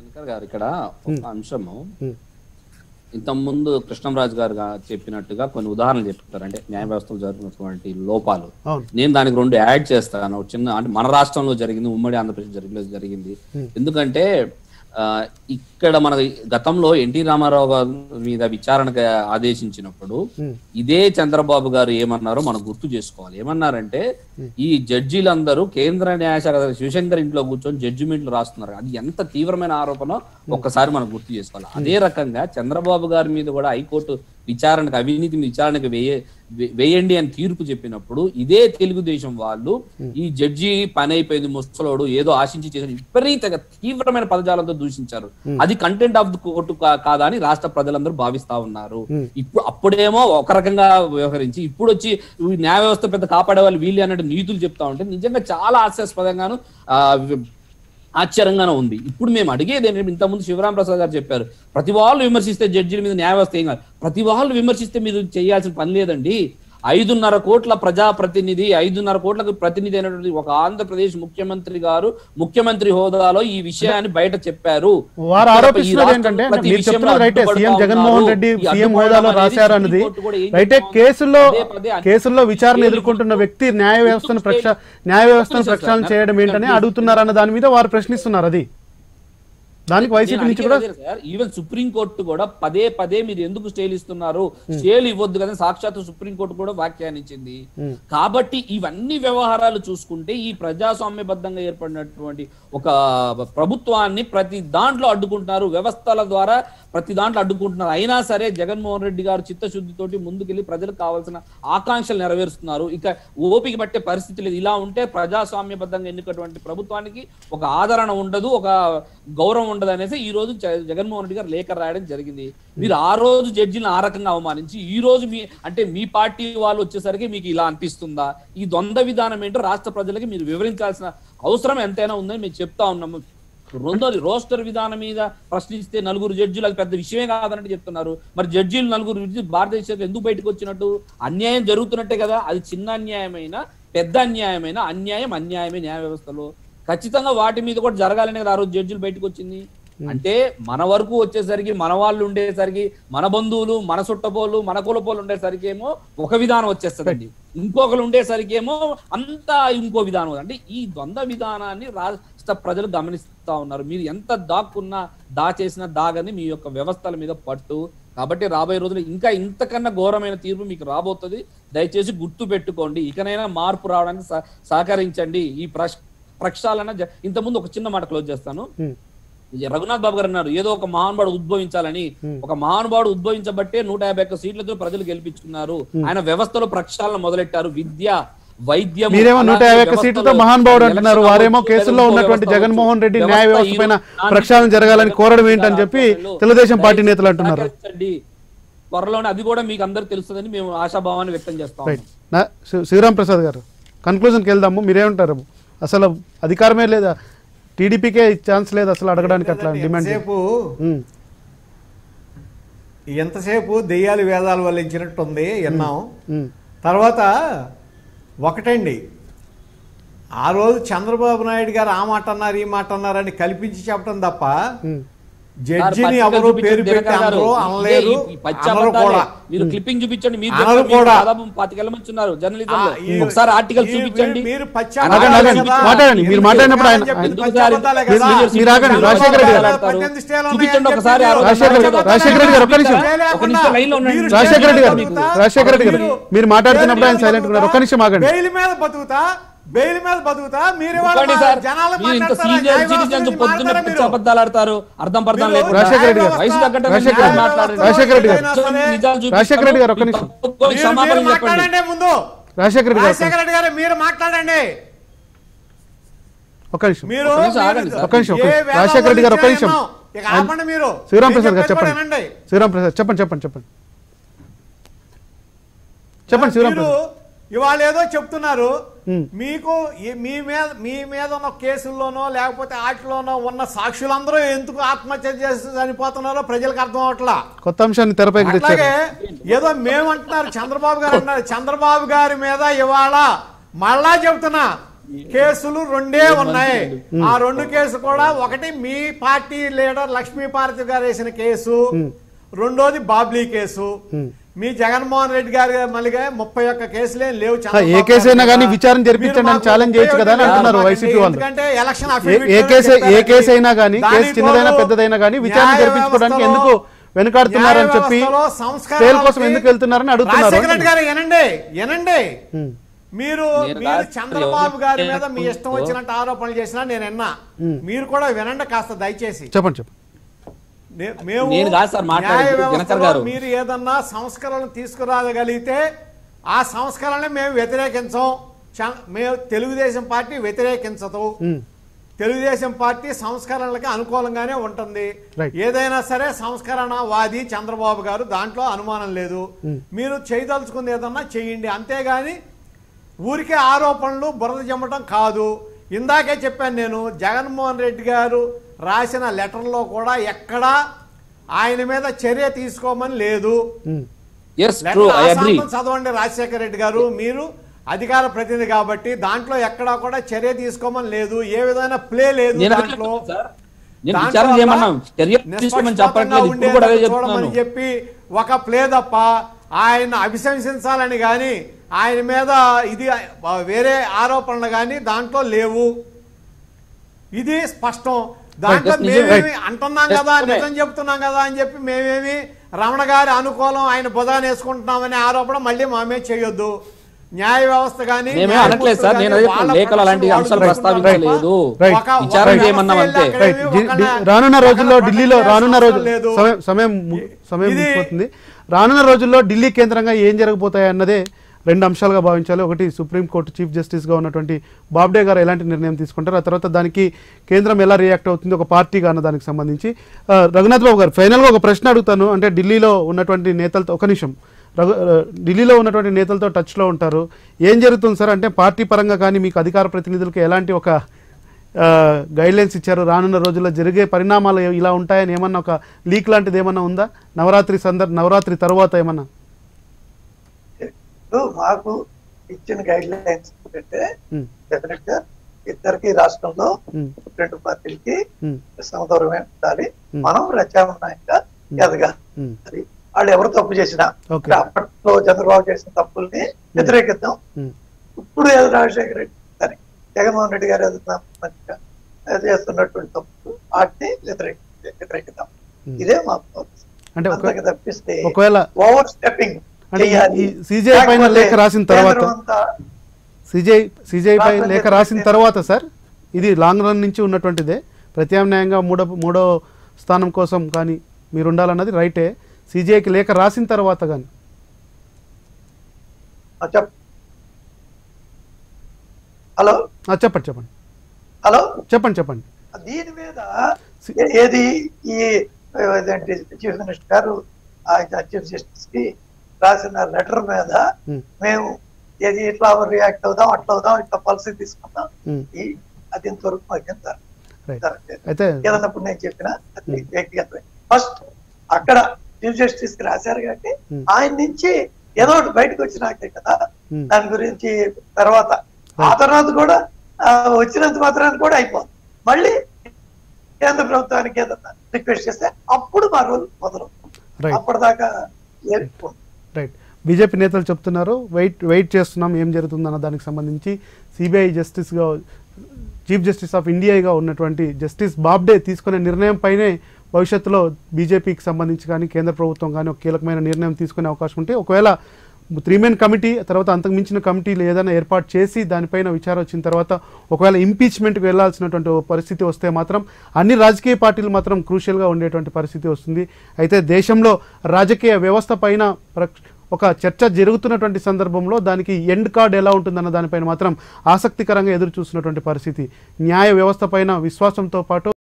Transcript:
శంకర్ గారు ఇక్కడ ఒక అంశము ఇంతకుముందు కృష్ణంరాజు గారు గా- చెప్పినట్టుగా కొన్ని ఉదాహరణలు చెప్తారు అంటే న్యాయ వ్యవస్థలో జరిగినటువంటి లోపాలు అవును నేను దానికి రెండు యాడ్ చేస్తాను ఒక చిన్న అంటే మన రాష్ట్రంలో జరిగింది ఉమ్మడి ఆంధ్రప్రదేశ్ జరిగింది జరిగింది ఎందుకంటే ఆ, ఇక్కడ మన గతంలో ఎన్టీ రామారావు గారి మీద విచారణకు ఆదేశించినప్పుడు ఇదే చంద్రబాబు గారు ఏమన్నారో మనం గుర్తు చేసుకోవాలి ఏమన్నారంటే ఈ జడ్జీలందరూ కేంద్ర న్యాయశాఖ శివశంకర్ ఇంట్లో కూర్చొని జడ్జిమెంట్లు రాస్తున్నారు అది ఎంత తీవ్రమైన ఆరోపణ ఒక్కసారి మనం గుర్తు చేసుకోవాలి అదే రకంగా చంద్రబాబు గారి మీద కూడా హైకోర్టు విచారణకు అవినీతి విచారణకు వేయ వే- వేయండి అని తీర్పు చెప్పినప్పుడు ఇదే తెలుగుదేశం వాళ్ళు ఈ జడ్జి పని అయిపోయింది ముసలోడు ఏదో ఆశించి చేసిన విపరీతంగా తీవ్రమైన పదజాలంతో దూషించారు అది కంటెంట్ ఆఫ్ ది కోర్టు కా- కాదా అని రాష్ట్ర ప్రజలందరూ భావిస్తా ఉన్నారు ఇప్పుడు అప్పుడేమో ఒక రకంగా వ్యవహరించి ఇప్పుడు వచ్చి ఈ న్యాయ వ్యవస్థ పెద్ద కాపాడే వాళ్ళు వీళ్ళు అన్నట్టు నీతులు చెప్తా ఉంటే నిజంగా చాలా హాస్యాస్పదంగాను ఆ, ఆశ్చర్యంగానే ఉంది ఇప్పుడు మేము అడిగేది ఏంటంటే ఇంతకుముందు శివరాం ప్రసాద్ గారు చెప్పారు ప్రతి వాళ్ళు విమర్శిస్తే జడ్జిల మీద న్యాయ వ్యవస్థ ఏం కాదు ప్రతి వాళ్ళు విమర్శిస్తే మీరు చేయాల్సిన పని లేదండి ఐదున్నర కోట్ల ప్రజాప్రతినిధి ఐదున్నర కోట్లకు ప్రతినిధి అయినటువంటి ఒక ఆంధ్రప్రదేశ్ ముఖ్యమంత్రి గారు ముఖ్యమంత్రి హోదాలో ఈ విషయాన్ని బయట చెప్పారు వారు ఇక్కడ ఈ ఆరోపిస్తున్నది రాష్ట్రం ఏంటంటే ప్రతి మీరు విషయంలో చెప్తున్నది రైటే అడ్డుపడతా సీఎం జగన్మోహన్ ఉన్నారు. రెడ్డి ఈ సీఎం అడ్డుపడడం హోదాలో అనేది రాశారు అన్నది సుప్రీంకోర్టు కూడా ఏం రైటే చెప్తా ఉంది? కేసుల్లో పదే పదే అన్ని- కేసుల్లో విచారణ కేసులు ఎదుర్కొంటున్న ఎందుకు- వ్యక్తి న్యాయ వ్యవస్థను ప్రక్ష న్యాయ వ్యవస్థను ఎందుకు ప్రక్షాళన చేస్తారు? చేయడం ఏంటని అడుగుతున్నారు అన్న దాని మీద వారు ప్రశ్నిస్తున్నారు అది దానికి వైసీపీ నుంచి కూడా ఈవెన్ సుప్రీం కోర్టు కూడా పదే పదే మీరు ఎందుకు స్టేలు ఇస్తున్నారు స్టేలు ఇవ్వద్దు కదా సాక్షాత్తు సుప్రీం కోర్టు కూడా వ్యాఖ్యానించింది కాబట్టి ఇవన్నీ వ్యవహారాలు చూసుకుంటే ఈ ప్రజాస్వామ్యబద్ధంగా ఏర్పడినటువంటి ఒక ప్రభుత్వాన్ని ప్రతి దాంట్లో అడ్డుకుంటున్నారు వ్యవస్థల ద్వారా ప్రతి దాంట్లో అడ్డుకుంటున్నారు అయినా సరే జగన్మోహన్ రెడ్డి గారు చిత్తశుద్ధితోటి ముందుకెళ్లి ప్రజలకు కావాల్సిన ఆకాంక్షలు నెరవేరుస్తున్నారు ఇక ఓపిక పట్టే పరిస్థితి లేదు ఇలా ఉంటే ప్రజాస్వామ్యబద్ధంగా ఎన్నికటువంటి ప్రభుత్వానికి ఒక ఆదరణ ఉండదు ఒక గౌరవం ఉండదు అనేసి ఈ రోజు జ- జగన్మోహన్ రెడ్డి గారు లేఖ రాయడం జరిగింది మీరు ఆ రోజు జడ్జిని ఆ రకంగా అవమానించి ఈ రోజు మీ అంటే మీ పార్టీ వాళ్ళు వచ్చేసరికి మీకు ఇలా అనిపిస్తుందా ఈ ద్వంద్వ విధానం ఏంటో రాష్ట్ర ప్రజలకి మీరు వివరించాల్సిన అవసరం ఎంతైనా ఉందని మేము చెప్తా ఉన్నాము రెండోది రోస్టర్ విధానం మీద ప్రశ్నిస్తే నలుగురు జడ్జిలు అది పెద్ద విషయమే కాదన్నట్టు చెప్తున్నారు మరి జడ్జీలు నలుగురు జడ్జిలు భారతదేశంలో ఎందుకు బయటకు వచ్చినట్టు అన్యాయం జరుగుతున్నట్టే కదా అది చిన్న అన్యాయమైన పెద్ద అన్యాయమైన అన్యాయం అన్యాయమే న్యాయ వ్యవస్థలో ఖచ్చితంగా వాటి మీద కూడా జరగాలనే కదా ఆ రోజు జడ్జిలు బయటకు వచ్చింది అంటే మన వరకు వచ్చేసరికి మన వాళ్ళు ఉండేసరికి మన బంధువులు మన చుట్టపోళ్ళు మన కులపోళ్ళు ఉండేసరికి ఏమో ఒక విధానం వచ్చేస్తుందండి ఇంకొకరు ఉండేసరికి ఏమో అంతా ఇంకో విధానం అంటే ఈ ద్వంద్వ విధానాన్ని రాష్ట్ర ప్రజలు గమనిస్తా ఉన్నారు మీరు ఎంత దాక్కున్నా దాచేసినా దాగని మీ యొక్క వ్యవస్థల మీద పట్టు కాబట్టి రాబోయే రోజులు ఇంకా ఇంతకన్నా ఘోరమైన తీర్పు మీకు రాబోతుంది దయచేసి గుర్తు పెట్టుకోండి ఇకనైనా మార్పు రావడానికి సహ- సహకరించండి ఈ ప్రక్ష ప్రక్షాళన జ- ఇంతకుముందు ఒక చిన్న మాట క్లోజ్ చేస్తాను ఉమ్, ఈ రఘునాథ్ బాబు గారు అన్నారు ఏదో ఒక మహానుభావుడు ఉద్భవించాలని ఒక మహానుభావుడు ఉద్భవించబట్టే నూట యాభై ఒక్క సీట్లతో ప్రజలు గెలిపించుకున్నారు ఆయన వ్యవస్థలో ప్రక్షాళన మొదలెట్టారు విద్య వైద్యం మీరేమో నూట యాభై ఒక్క సీట్లతో మహానుభావుడు అంటున్నారు వారేమో కేసుల్లో ఉన్నటువంటి జగన్మోహన్ రెడ్డి న్యాయ వ్యవస్థ పైన ప్రక్షాళన జరగాలని కోరడం ఏంటని చెప్పి తెలుగుదేశం పార్టీ నేతలు అంటున్నారు త్వరలోనే అది కూడా మీకు అందరు తెలుస్తుందని మేము ఆశాభావాన్ని వ్యక్తం చేస్తాం రైట్ నా శి- శివరాం ప్రసాద్ గారు కన్క్లూజన్కి వెళ్దాము మీరేమంటారు అసలు అధికారమే లేదా టీడీపీకే ఛాన్స్ లేదు అసలు అడగడానికి అట్లా డిమాండ్ ఎంతసేపు ఉమ్, ఎంతసేపు దెయ్యాలు వేదాలు వల్లించినట్టు ఉంది విన్నాం ఉమ్, తర్వాత ఒకటండి ఆ రోజు చంద్రబాబు నాయుడు గారు ఆ మాట అన్నారు ఈ మాట అన్నారని కల్పించి చెప్పడం తప్ప ఉమ్. జడ్జిని ఎవరు పేరు పెట్టి అనరు అనలేరు అనరు కూడా మీరు క్లిప్పింగ్ చూపించండి మీరు అనరు చెప్పారు, మీరు కూడా. దాదాపు పాతికేళ్ల మంది ఉన్నారు జర్నలిజం ఆ, ఈ- ఒకసారి ఆర్టికల్ ఈ- చూపించండి మీరు పచ్చి ఆగండి, అబద్ధాలే ఆగండి. కదా. మాట్లాడండి. మీరు ఎందుకు మాట్లాడినప్పుడు ఆయన- చెప్పింది ఎందుకు పచ్చి సార్ అబద్ధాలే మీరు- కదా. మీరు- మీరు ఆగండి. రాజశేఖర రెడ్డి గారు. పద్దెనిమిది స్టేలు ఉన్నాయని చూపించండి ఒకసారి ఆ చెప్పి రోజు రాజశేఖర రెడ్డి గారు, రాజశేఖర రెడ్డి గారు, ఒక్క నిమిషం. ఒక నిమిషం లైన్ లో ఉండండి. మీరు రాజశేఖర రెడ్డి గారు బతుకుతా, రాజశేఖర రెడ్డి గారు మీరు మాట్లాడుతున్నప్పుడు ఆయన సైలెంట్ ఉన్నారు ఒక్క నిమిషం ఆగండి బెయిల్ మీద బతుకుతా బెయిల్ మీద బతుకుతా మీరు ఇవాళ ఒక్కటి మా సార్, జనాలు మీరు ఇంత మాట్లాడతారా? సీనియర్ న్యాయ వ్యవస్థ సిటిజన్స్ గురించి పొద్దున్న మాట్లాడరా పిచ్చి మీరు? అబద్ధాలు ఆడతారు అర్థం పర్థం మీరు లేకుండా రాజశేఖర రెడ్డి గారు, వయసు తగ్గట్టు రాజశేఖర నిజాలు రెడ్డి గారు, మాట్లాడండి. రాజశేఖర రెడ్డి గారు. నిజాలు చూపిస్తాను. రాజశేఖర రెడ్డి గారు, ఒక్క నిమిషం. ఒక్కొక్కరికి మీరు- సమాధానం మీరు చెప్పండి మాట్లాడండి ముందు రాజశేఖర రెడ్డి గారు రాజశేఖర రెడ్డి గారు మీరు మాట్లాడండి ఒక్క నిమిషం మీరు ఒక్క నిమిషం ఆగండి సార్. ఒక్క నిమిషం, ఒక్క ఏ నిమిషం. వేదాలు రాజశేఖర రెడ్డి గారు, ఒక్క నిమిషం. విన్నాం. ఇక ఆపండి మీరు శివరాం నేను ప్రసాద్ గారు చెప్పేది కూడా చెప్పండి వినండి. శివరాం ప్రసాద్ చెప్పండి చెప్పండి చెప్పండి చెప్పండి శివరాం మీరు ప్రసాద్ ఇవాళ ఏదో చెప్తున్నారు ఉమ్. మీకు ఈ- మీ మీద మీ మీద ఉన్న కేసుల్లోనో లేకపోతే వాటిలోనో ఉన్న సాక్షులందరూ ఎందుకు ఆత్మహత్య చేసి చనిపోతున్నారో ప్రజలకు అర్థం అవట్లా కొత్త అంశాన్ని తెరపైకి తెచ్చారు అట్లాగే ఏదో మేము అంటున్నారు చంద్రబాబు గారు అంటున్నారు చంద్రబాబు గారి మీద ఇవాళ మళ్ళా చెబుతున్నా కేసులు రెండే ఉన్నాయి ఆ రెండు కేసులు కూడా ఒకటి మీ పార్టీ లీడర్ లక్ష్మీపార్వతి గారు వేసిన కేసు రెండోది బాబ్లీ కేసు మీ జగన్మోహన్ రెడ్డి గారి మళ్ళీగా ముప్పై ఒక్క కేసులే లేవు చంద్రబాబు ఏ కేసు అయినా గారి కానీ మీద. విచారణ జరిపించండి మీరు అని మాకు ఛాలెంజ్ చేయొచ్చు కదా అని ముప్పై అంటున్నారు ఒకటి వైసీపీ వాళ్ళు. ఎందుకంటే ఎలక్షన్ ఏ- affidavit ఏ లో కేసు ఏ చెప్పారండి. కేసు అయినా కానీ దానికి కేసు చిన్నదైనా తోడు పెద్దదైనా కానీ విచారణ న్యాయ జరిపించుకోవడానికి వ్యవస్థలో- ఎందుకు వెనుకాడుతున్నారని చెప్పి న్యాయ వ్యవస్థలో స్టేల్ కోసం సంస్కరణలకి ఎందుకు వెళ్తున్నారని అడుగుతున్నారు రాజశేఖర రెడ్డి గారు వినండి వినండి ఉమ్. మీరు నేను మీరు రాజశేఖర్ చంద్రబాబు ఎవరు గారి మీద మీ చెప్పారు? ఇష్టం వచ్చినట్టు ఆరోపణలు చేసినా నేను విన్నా మీరు కూడా వినండి కాస్త దయచేసి చెప్పండి చెప్పండి నే- మేము నేను కాదు సార్ మాట్లాడేది, న్యాయ దినకర్ వ్యవస్థలో గారు. మీరు ఏదన్నా సంస్కరణలు తీసుకురాగలిగితే ఆ సంస్కరణని మేము వ్యతిరేకించం చ- మేము తెలుగుదేశం పార్టీ వ్యతిరేకించదు ఉమ్. తెలుగుదేశం పార్టీ సంస్కరణలకి అనుకూలంగానే ఉంటుంది Right. ఏదైనా సరే సంస్కరణ వాది చంద్రబాబు గారు దాంట్లో అనుమానం లేదు మీరు చేయదలుచుకుంది ఏదన్నా చేయండి అంతేగాని ఊరికే ఆరోపణలు బురద జమ్మటం కాదు ఇందాకే చెప్పాను నేను జగన్మోహన్ రెడ్డి గారు రాసిన లెటర్లో కూడా ఎక్కడా ఆయన మీద చర్య తీసుకోమని లేదు ఉమ్. Yes true letter I agree ఆసాంతం చదవండి రాజశేఖర రెడ్డి గారు మీరు అధికార ప్రతినిధి కాబట్టి దాంట్లో ఎక్కడా కూడా చర్య తీసుకోమని లేదు ఏ విధమైన ప్లే లేదు నేను అదే దాంట్లో చెప్తున్నాను సార్. నేను దాంట్లో విచారణ చేయమన్నా అలా చర్య తీసుకోమని చెప్పట్లేదు ఇప్పుడు కూడా అదే నిష్పక్షపాతంగా చెప్తున్నాను చూడమని చెప్పి ఒక ప్లే తప్ప ఆయన అభిశంసించాలని కానీ ఆయన మీద ఇది ఆ, వేరే ఆరోపణలు కానీ దాంట్లో లేవు ఇది స్పష్టం దాంట్లో Right, నిజమే. మేమేమి అంటున్నాం Yes, కదా నిజమే. నిజం చెప్తున్నాం కదా అని చెప్పి మేమేమి రమణ గారి అనుకూలం ఆయన బుధాన్ని వేసుకుంటున్నామనే ఆరోపణ మళ్ళీ మా మీద చేయొద్దు న్యాయ వ్యవస్థ కానీ మేమే అనట్లేదు సార్, నేను అదే చెప్తున్నా. లేఖలు అలాంటి అంశాలు ప్రస్తావించలేదు. Right. విచారణ చేయమన్నాం అంతే. రైట్ డి- డి- రానున్న రోజుల్లో ఢిల్లీలో రానున్న రోజు సమయం సమయం ము- సమయం ఇది- ముగిపోతుంది రానున్న రోజుల్లో ఢిల్లీ కేంద్రంగా ఏం జరగబోతాయి అన్నదే రెండు అంశాలుగా భావించాలి ఒకటి సుప్రీంకోర్టు చీఫ్ జస్టిస్గా ఉన్నటువంటి బాబ్డే గారు ఎలాంటి నిర్ణయం తీసుకుంటారు ఆ తర్వాత దానికి కేంద్రం ఎలా రియాక్ట్ అవుతుంది ఒక పార్టీగా అన్న దానికి సంబంధించి ఆ, రఘునాథ్ బాబు గారు ఫైనల్గా ఒక ప్రశ్న అడుగుతాను అంటే ఢిల్లీలో ఉన్నటువంటి నేతలతో ఒక నిమిషం రఘు ఆ, ఢిల్లీలో ఉన్నటువంటి నేతలతో టచ్లో ఉంటారు ఏం జరుగుతుంది సార్ అంటే పార్టీ పరంగా కానీ మీకు అధికార ప్రతినిధులకు ఎలాంటి ఒక గైడ్ లైన్స్ ఇచ్చారు రానున్న రోజుల్లో జరిగే పరిణామాలు ఏ- ఇలా ఉంటాయని ఏమన్నా ఒక లీక్ లాంటిది ఏమన్నా ఉందా నవరాత్రి సందర్ నవరాత్రి తర్వాత ఏమన్నా ఇప్పుడు మాకు ఇచ్చిన గైడ్ లైన్స్ ఏంటంటే ఉమ్, డెఫినెట్ గా ఇద్దరికి రాష్ట్రంలో ఉమ్, రెండు పార్టీలకి ఉమ్, సమదూరమే ఉండాలి Hmm. మనం ప్రత్యామ్నాయంగా ఎదగాలి ఉమ్, అది వాళ్ళు ఎవరు తప్పు చేసినా Okay. అంటే అప్పట్లో చంద్రబాబు చేసిన తప్పుల్ని వ్యతిరేకిద్దాం ఉమ్, ఇప్పుడు ఏదో రాజశేఖర రెడ్డి సరే జగన్మోహన్ రెడ్డి గారు ఏదో మంచిగా చేస్తున్నటువంటి తప్పులు వాటిని వ్యతిరేకి వ్యతిరేకిద్దాం ఇదే మా focus. అంటే ఒక- అంతకు తప్పిస్తే ఒకవేళ ఓవర్ స్టెప్పింగ్ అంటే ఈ CJI పైన లేఖ రాసిన తర్వాత సిజై సిజైపై రాష్ట్రం లేఖ చేసిన రాసిన లేఖ. తర్వాత సార్ ఇది లాంగ్ రన్ నుంచి ఉన్నటువంటిదే ప్రత్యామ్నాయంగా మూడో మూడో స్థానం కోసం కానీ మీరు ఉండాలన్నది రైటే సిజేఐకి లేఖ రాసిన తర్వాత కానీ చెప్ హలో ఆ, చెప్పండి చెప్పండి హలో చెప్పండి చెప్పండి దీని మీద ఏ- ఏది ఈ ఏదేంటి చీఫ్ మినిస్టర్ గారు ఆయన చీఫ్ జస్టిస్ కి రాసిన లెటర్ మీద ఉమ్, మేము ఏది ఇట్లా రియాక్ట్ అవుదాం అట్లా అవుదాం ఇట్లా పాలసీ తీసుకుందాం ఉమ్, ఈ అది ఇంతవరకు మాకేం జరగ- రైట్ జరగలేదు అయితే ఏదన్నప్పుడు నేను చెప్పిన అది వ్యక్తిగతమే ఫస్ట్ అక్కడ చీఫ్ జస్టిస్ కి రాశారు కాబట్టి Hmm. ఆయన నుంచి ఏదో ఒకటి బయటకు వచ్చినాకే కదా Hmm. దాని గురించి తర్వాత ఆ తర్వాత కూడా ఆ, వచ్చినంత మాత్రాన్ని కూడా అయిపోతుంది మళ్ళీ కేంద్ర ప్రభుత్వానికి ఏదన్నా రిక్వెస్ట్ చేస్తే అప్పుడు మా రోజు మొదలు రైట్ అప్పటిదాకా ఏం ఉండదు. రైట్ బీజేపీ నేతలు చెప్తున్నారు వెయిట్ వెయిట్ చేస్తున్నాం ఏం జరుగుతుందన్న దానికి సంబంధించి సిబిఐ జస్టిస్గా చీఫ్ జస్టిస్ ఆఫ్ ఇండియాగా ఉన్నటువంటి జస్టిస్ బాబ్డే తీసుకునే నిర్ణయం పైనే భవిష్యత్తులో బీజేపీకి సంబంధించి కానీ కేంద్ర ప్రభుత్వం కానీ ఒక కీలకమైన నిర్ణయం తీసుకునే అవకాశం ఉంటే ఒకవేళ త్రీ మెన్ కమిటీ తర్వాత అంతకు మించిన కమిటీలు ఏదైనా ఏర్పాటు చేసి దానిపైన విచారం వచ్చిన తర్వాత ఒకవేళ ఇంపీచ్మెంట్కి వెళ్లాల్సినటువంటి ఓ పరిస్థితి వస్తే మాత్రం అన్ని రాజకీయ పార్టీలు మాత్రం క్రూషియల్గా ఉండేటువంటి పరిస్థితి వస్తుంది అయితే దేశంలో రాజకీయ వ్యవస్థ పైన ప్రక్- ఒక చర్చ జరుగుతున్నటువంటి సందర్భంలో దానికి ఎండ్ కార్డ్ ఎలా ఉంటుందన్న దానిపైన మాత్రం ఆసక్తికరంగా ఎదురు చూస్తున్నటువంటి పరిస్థితి న్యాయ వ్యవస్థ పైన విశ్వాసంతో పాటు